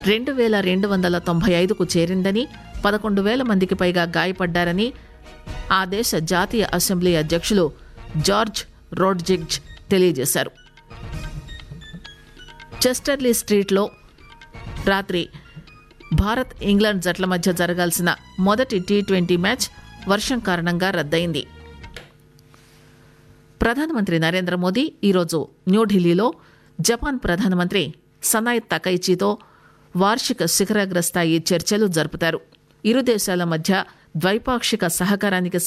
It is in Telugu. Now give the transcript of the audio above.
రెండు వేల రెండు వందల తొంభై ఐదుకు చేరిందని పదకొండు వేల మందికి పైగా గాయపడ్డారని ఆ దేశ జాతీయ అసెంబ్లీ అధ్యక్షులు జార్జ్ రోడ్జిగ్జ్ తెలియజేశారు చెస్టర్లీ స్ట్రీట్లో రాత్రి భారత్ ఇంగ్లాండ్ జట్ల మధ్య జరగాల్సిన మొదటి టీ ట్వంటీ మ్యాచ్ వర్షం కారణంగా రద్దయింది ప్రధానమంత్రి నరేంద్ర మోదీ ఈరోజు న్యూఢిల్లీలో జపాన్ ప్రధానమంత్రి సనాయ్ తకైచీతో వార్షిక శిఖరాగ్ర స్థాయి చర్చలు జరుపుతారు ఇరు దేశాల మధ్య ద్వైపాక్షిక సహకారానికి